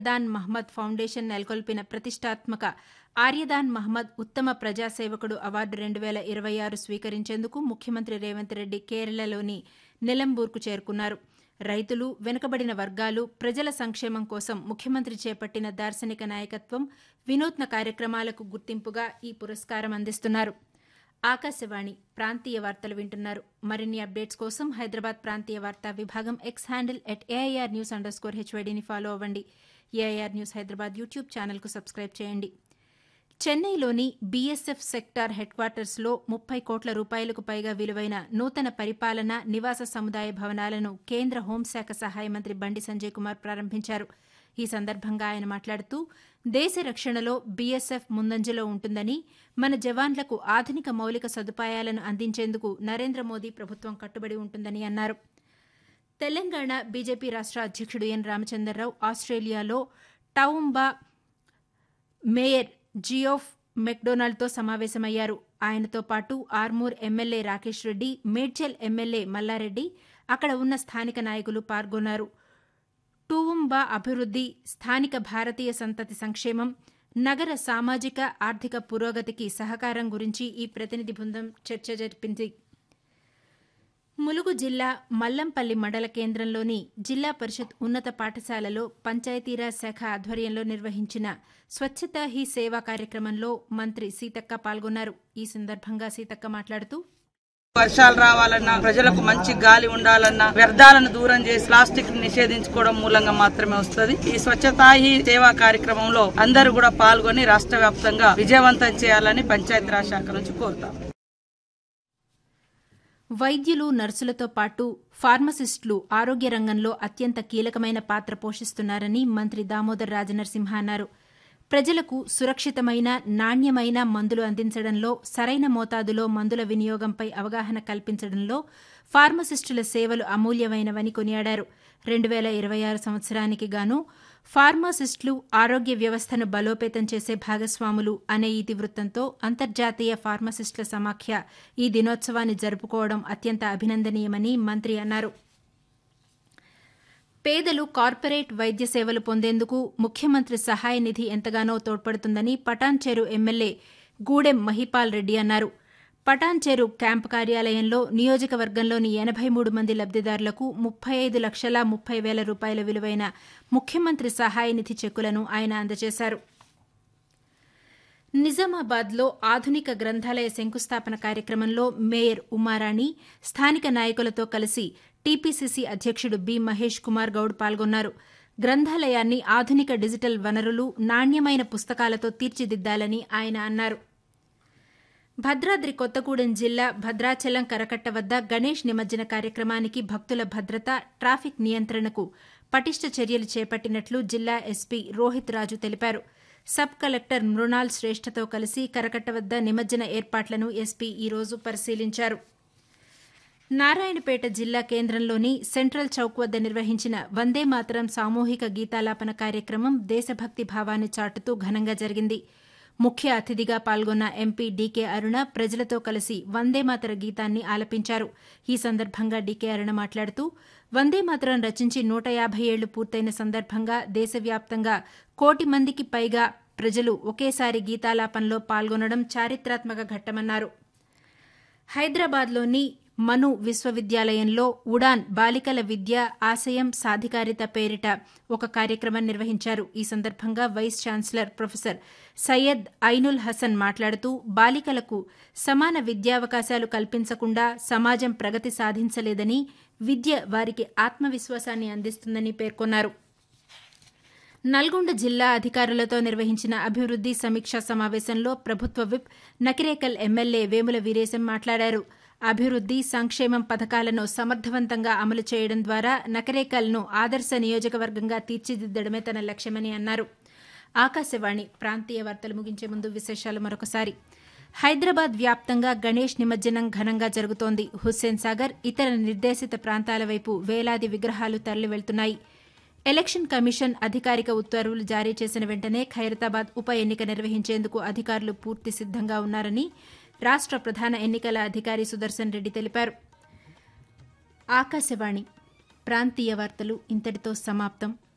Aryadan Mohammad foundation నెలకొల్పిన ప్రతిష్టాత్మక ఆర్యదాన్ మహ్మద్ ఉత్తమ ప్రజాసేవకుడు అవార్డు రెండు వేల ఇరవై ఆరు స్వీకరించేందుకు ముఖ్యమంత్రి రేవంత్ రెడ్డి కేరళలోని నిలంబూర్కు చేరుకున్నారు రైతులు వెనుకబడిన వర్గాలు ప్రజల సంక్షేమం కోసం ముఖ్యమంత్రి చేపట్టిన దార్శనిక నాయకత్వం వినూత్న కార్యక్రమాలకు గుర్తింపుగా ఈ పురస్కారం అందిస్తున్నారు ఆకాశవాణి ప్రాంతీయ వార్తలు వింటున్నారు మరిన్ని అప్డేట్స్ కోసం హైదరాబాద్ ప్రాంతీయ వార్తా విభాగం X handle at AIR news underscore స్కోర్ హెచ్వైడీని ఫాలో అవ్వండి ఏఐఆర్ న్యూస్ హైదరాబాద్ యూట్యూబ్ ఛానల్కు సబ్స్క్రైబ్ చేయండి చెన్నైలోని బీఎస్ఎఫ్ సెక్టార్ హెడ్ క్వార్టర్స్లో ముప్పై కోట్ల రూపాయలకు పైగా విలువైన నూతన పరిపాలన నివాస సముదాయ భవనాలను కేంద్ర హోంశాఖ సహాయ మంత్రి బండి సంజయ్ కుమార్ ప్రారంభించారు ఈ సందర్భంగా ఆయన మాట్లాడుతూ దేశ రక్షణలో బీఎస్ఎఫ్ ముందంజలో ఉంటుందని మన జవాన్లకు ఆధునిక మౌలిక సదుపాయాలను అందించేందుకు నరేంద్ర మోదీ ప్రభుత్వం కట్టుబడి ఉంటుందని అన్నారు తెలంగాణ బీజేపీ రాష్ట అధ్యక్షుడు ఎన్ రామచంద్రరావు ఆస్ట్రేలియాలో టౌంబా మేయర్ జియోఫ్ మెక్డొనాల్డ్తో సమావేశమయ్యారు ఆయనతో పాటు ఆర్మూర్ ఎమ్మెల్యే రాకేష్ రెడ్డి మేడ్చల్ ఎమ్మెల్యే మల్లారెడ్డి అక్కడ ఉన్న స్థానిక నాయకులు పాల్గొన్నారు టూవుంబా అభివృద్ది స్థానిక భారతీయ సంతతి సంక్షేమం నగర సామాజిక ఆర్థిక పురోగతికి సహకారం గురించి ఈ ప్రతినిధి బృందం చర్చ జరిపింది ములుగు జిల్లా మల్లంపల్లి మండల కేంద్రంలోని జిల్లా పరిషత్ ఉన్నత పాఠశాలలో పంచాయతీరాజ్ శాఖ ఆధ్వర్యంలో నిర్వహించిన స్వచ్ఛతా హీ సేవా కార్యక్రమంలో మంత్రి సీతక్క పాల్గొన్నారు ఈ సందర్భంగా సీతక్క మాట్లాడుతూ వర్షాలు రావాలన్నా ప్రజలకు మంచి గాలి ఉండాలన్నా వ్యర్థాలను దూరం చేసి ప్లాస్టిక్ నిషేధించుకోవడం మూలంగా మాత్రమే వస్తుంది ఈ స్వచ్ఛతా హీ సేవా కార్యక్రమంలో అందరూ కూడా పాల్గొని రాష్ట్ర వ్యాప్తంగా విజయవంతం చేయాలని పంచాయతీరాజ్ శాఖ నుంచి కోరుతాం వైద్యులు నర్సులతో పాటు ఫార్మసిస్టులు ఆరోగ్య రంగంలో అత్యంత కీలకమైన పాత్ర పోషిస్తున్నారని మంత్రి దామోదర్ రాజనరసింహ అన్నారు ప్రజలకు సురక్షితమైన నాణ్యమైన మందులు అందించడంలో సరైన మోతాదులో మందుల వినియోగంపై అవగాహన కల్పించడంలో ఫార్మసిస్టుల సేవలు అమూల్యమైనవని కొనియాడారు రెండు వేల ఇరవై ఆరు సంవత్సరానికి గాను ఫార్మాసిస్టులు ఆరోగ్య వ్యవస్థను బలోపేతం చేసే భాగస్వాములు అనే ఇతివృత్తంతో అంతర్జాతీయ ఫార్మసిస్టుల సమాఖ్య ఈ దినోత్సవాన్ని జరుపుకోవడం అత్యంత అభినందనీయమని మంత్రి అన్నారు పేదలు కార్పొరేట్ వైద్య సేవలు పొందేందుకు ముఖ్యమంత్రి సహాయ నిధి ఎంతగానో తోడ్పడుతుందని పటాన్చేరు ఎమ్మెల్యే గూడెం మహిపాల్ రెడ్డి అన్నారు పటాన్చేరు క్యాంపు కార్యాలయంలో నియోజకవర్గంలోని ఎనభై మూడు మంది లబ్దిదారులకు ముప్పై ఐదు లక్షల ముప్పై వేల రూపాయల విలువైన ముఖ్యమంత్రి సహాయ నిధి చెక్కులను ఆయన అందజేశారు నిజామాబాద్లో ఆధునిక గ్రంథాలయ శంకుస్థాపన కార్యక్రమంలో మేయర్ ఉమారాణి స్థానిక నాయకులతో కలిసి టీపీసీసీ అధ్యక్షుడు బి మహేష్ కుమార్ గౌడ్ పాల్గొన్నారు గ్రంథాలయాన్ని ఆధునిక డిజిటల్ వనరులు నాణ్యమైన పుస్తకాలతో తీర్చిదిద్దాలని ఆయన అన్నారు భద్రాద్రి కొత్తగూడెం జిల్లా భద్రాచలం కరకట్ట వద్ద గణేష్ నిమజ్జన కార్యక్రమానికి భక్తుల భద్రత ట్రాఫిక్ నియంత్రణకు పటిష్ట చర్యలు చేపట్టినట్లు జిల్లా ఎస్పీ రోహిత్ రాజు తెలిపారు సబ్ కలెక్టర్ మృణాల్ శ్రేష్ఠతో కలిసి కరకట్ట వద్ద నిమజ్జన ఏర్పాట్లను ఎస్పీ ఈరోజు పరిశీలించారు నారాయణపేట జిల్లా కేంద్రంలోని సెంట్రల్ చౌక్ వద్ద నిర్వహించిన వందే మాతరం సామూహిక గీతాలాపన కార్యక్రమం దేశభక్తి భావాన్ని చాటుతూ ఘనంగా జరిగింది ముఖ్య అతిథిగా పాల్గొన్న ఎంపీ డీకే అరుణ ప్రజలతో కలిసి వందేమాతర గీతాన్ని ఆలపించారు ఈ సందర్భంగా డీకే అరుణ మాట్లాడుతూ వందేమాతరం రచించి నూట యాభై ఏళ్లు పూర్తయిన సందర్భంగా దేశవ్యాప్తంగా కోటి మందికి పైగా ప్రజలు ఒకేసారి గీతాలాపనలో పాల్గొనడం చారిత్రాత్మక ఘట్టమన్నారు హైదరాబాద్లోని మను విశ్వవిద్యాలయంలో ఉడాన్ బాలికల విద్య ఆశయం సాధికారిత పేరిట ఒక కార్యక్రమం నిర్వహించారు ఈ సందర్భంగా vice chancellor professor Syed Ainul Hasan మాట్లాడుతూ బాలికలకు సమాన విద్యావకాశాలు కల్పించకుండా సమాజం ప్రగతి సాధించలేదని విద్య వారికి ఆత్మవిశ్వాసాన్ని అందిస్తుందని పేర్కొన్నారు నల్గొండ జిల్లా అధికారులతో నిర్వహించిన అభివృద్ది సమీక్షా సమావేశంలో ప్రభుత్వ విప్ నకిరేకల్ ఎమ్మెల్యే వేముల వీరేశం మాట్లాడారు అభివృద్ది సంక్షేమం పథకాలను సమర్థవంతంగా అమలు చేయడం ద్వారా నకరేకల్ను ఆదర్శ నియోజకవర్గంగా తీర్చిదిద్దడమే తన లక్ష్యమని అన్నారు ఆకాశవాణి ప్రాంతీయ వార్తలు ముగించే ముందు విశేషాలు మరొకసారి హైదరాబాద్ వ్యాప్తంగా గణేష్ నిమజ్జనం ఘనంగా జరుగుతోంది హుస్సేన్ సాగర్ ఇతర నిర్దేశిత ప్రాంతాల వైపు వేలాది విగ్రహాలు తరలి వెళ్తున్నాయి ఎలక్షన్ కమిషన్ అధికారిక ఉత్తర్వులు జారీ చేసిన వెంటనే ఖైరతాబాద్ ఉప ఎన్నిక నిర్వహించేందుకు అధికారులు పూర్తి సిద్దంగా ఉన్నారని రాష్ట ప్రధాన ఎన్నికల అధికారి సుదర్శన్ రెడ్డి తెలిపారు ఆకాశవాణి ప్రాంతీయ వార్తలు ఇంతటితో సమాప్తం